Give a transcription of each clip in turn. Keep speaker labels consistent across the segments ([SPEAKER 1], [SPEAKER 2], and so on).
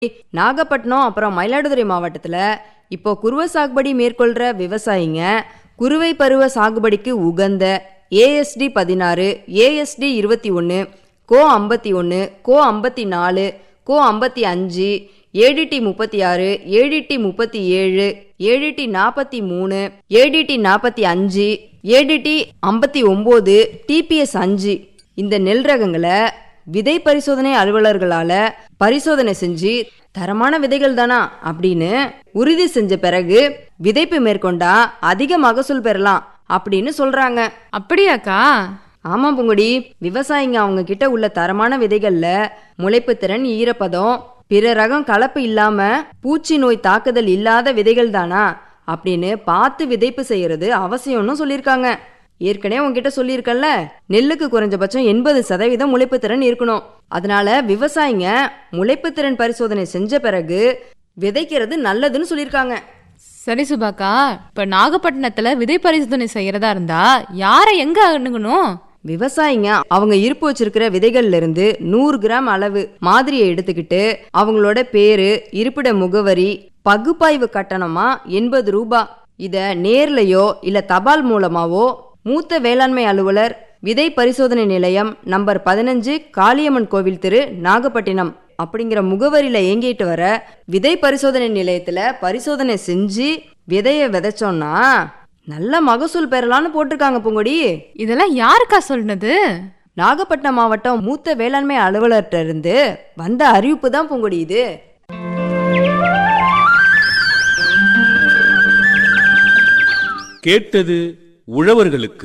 [SPEAKER 1] நாகப்பட்டினம் அப்புறம் மயிலாடுதுறை மாவட்டத்துல இப்போ குருவை சாகுபடி மேற்கொள்ற விவசாயிங்க குறுவை பருவ சாகுபடிக்கு உகந்த ஏஎஸ்டி பதினாறு ஏஎஸ்டி இருபத்தி ஒன்று கோ ஐம்பத்தி ஒன்று கோ ஐம்பத்தி நாலு கோ ஐம்பத்தி அஞ்சு ஏடிடி முப்பத்தி ஆறு ஏடிடி முப்பத்தி ஏழு ஏடிடி நாற்பத்தி மூணு ஏடிடி நாற்பத்தி அஞ்சு ஏடிடி ஐம்பத்தி ஒம்பது டிபிஎஸ் அஞ்சு இந்த நெல் ரகங்களை விதை பரிசோதனை அலுவலர்களால பரிசோதனை செஞ்சு தரமான விதைகள் தானா அப்படின்னு உறுதி செஞ்ச பிறகு விதைப்பு மேற்கொண்டா அதிக மகசூல் பெறலாம் அப்படின்னு சொல்றாங்க
[SPEAKER 2] அப்படியாக்கா
[SPEAKER 1] ஆமா பூங்குடி விவசாயிங்க அவங்க கிட்ட உள்ள தரமான விதைகள்ல முளைப்பு திறன் ஈரப்பதம் பிற ரகம் கலப்பு இல்லாம பூச்சி நோய் தாக்குதல் இல்லாத விதைகள் தானா அப்படின்னு பார்த்து விதைப்பு செய்யறது அவசியம்னு சொல்லியிருக்காங்க ஏற்கனவே உங்ககிட்ட சொல்லியிருக்கேன்ல நெல்லுக்கு குறைஞ்சபட்சம் எண்பது சதவீதம் முளைப்பு திறன் இருக்கணும் அதனால விவசாயிங்க முளைப்பு திறன் பரிசோதனை செஞ்ச பிறகு விதைக்கிறது நல்லதுன்னு சொல்லியிருக்காங்க
[SPEAKER 2] சரி சுபாக்கா இப்ப நாகப்பட்டினத்துல விதை பரிசோதனை செய்யறதா இருந்தா யாரை எங்க அணுகணும்
[SPEAKER 1] விவசாயிங்க அவங்க இருப்பு வச்சிருக்கிற விதைகள்ல இருந்து நூறு கிராம் அளவு மாதிரியை எடுத்துக்கிட்டு அவங்களோட பேரு இருப்பிட முகவரி பகுப்பாய்வு கட்டணமா எண்பது ரூபாய் இத நேர்லயோ இல்ல தபால் மூலமாவோ மூத்த வேளாண்மை அலுவலர் விதை பரிசோதனை நிலையம் நம்பர் பதினஞ்சு காளியம்மன் கோவில் தெரு நாகப்பட்டினம் அப்படிங்கிற முகவரியில இயங்கிட்டு வர விதை பரிசோதனை நிலையத்துல பரிசோதனை செஞ்சு விதைய விதைச்சோம்னா நல்ல மகசூல் பெறலாம்னு போட்டிருக்காங்க பூங்கொடி
[SPEAKER 2] இதெல்லாம் யாருக்கா சொன்னது
[SPEAKER 1] நாகப்பட்டினம் மாவட்டம் மூத்த வேளாண்மை அலுவலர்கிட்ட இருந்து வந்த அறிவிப்பு தான் பூங்கொடி இது
[SPEAKER 3] கேட்டது உழவர்களுக்கு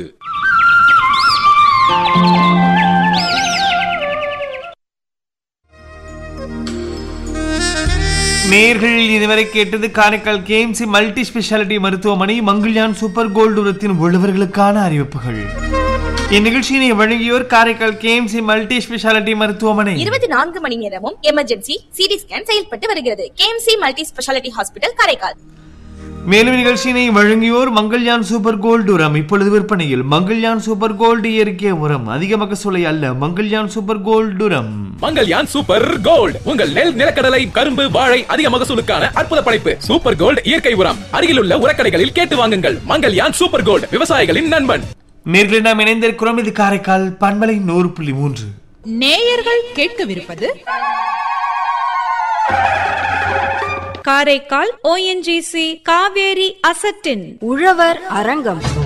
[SPEAKER 4] நேர்கள் இதுவரை கேட்டது காரைக்கால் கேஎம்சி மல்டி ஸ்பெஷாலிட்டி மருத்துவமனை மங்கிள்யான் சூப்பர் கோல்டு உரத்தின் உழவர்களுக்கான அறிவிப்புகள் இந்நிகழ்ச்சியினை வழங்கியோர் காரைக்கால் கேஎம்சி மல்டி ஸ்பெஷாலிட்டி மருத்துவமனை
[SPEAKER 5] இருபத்தி நான்கு மணி நேரமும் எமர்ஜென்சி சிடி ஸ்கேன் செயல்பட்டு வருகிறது KMC multi speciality hospital Karaikal
[SPEAKER 4] மேலும் நிகழ்ச்சியினை வழங்கியோர் மங்கள்யான் சூப்பர் கோல்டு உரம் இப்பொழுது விற்பனையில் மங்கள்யான் சூப்பர் கோல்டு இயற்கை உரம் அதிக மகசூலை அல்ல மங்கள்யான் சூப்பர் கோல்டு உரம்
[SPEAKER 6] மங்கல்யான் சூப்பர் கோல்ட் உங்கள் நெல் நிலக்கடலை கரும்பு வாழை அதிக மகசூலுக்கான அற்புத படைப்பு சூப்பர் கோல்ட் இயற்கை உரம் அருகிலுள்ள உரக்கடைகளில் கேட்டு வாங்குங்கள் மங்கல்யான் சூப்பர் கோல்ட் விவசாயிகளின் நண்பன்
[SPEAKER 4] நேர்களை நாம் இணைந்திருக்கிறோம் இது காரைக்கால் பண்பலை நூறு புள்ளி மூன்று
[SPEAKER 7] நேயர்கள் கேட்கவிருப்பது காரைக்கால் ஓஎன்ஜிசி காவேரி அசட்டின்
[SPEAKER 1] உழவர் அரங்கம்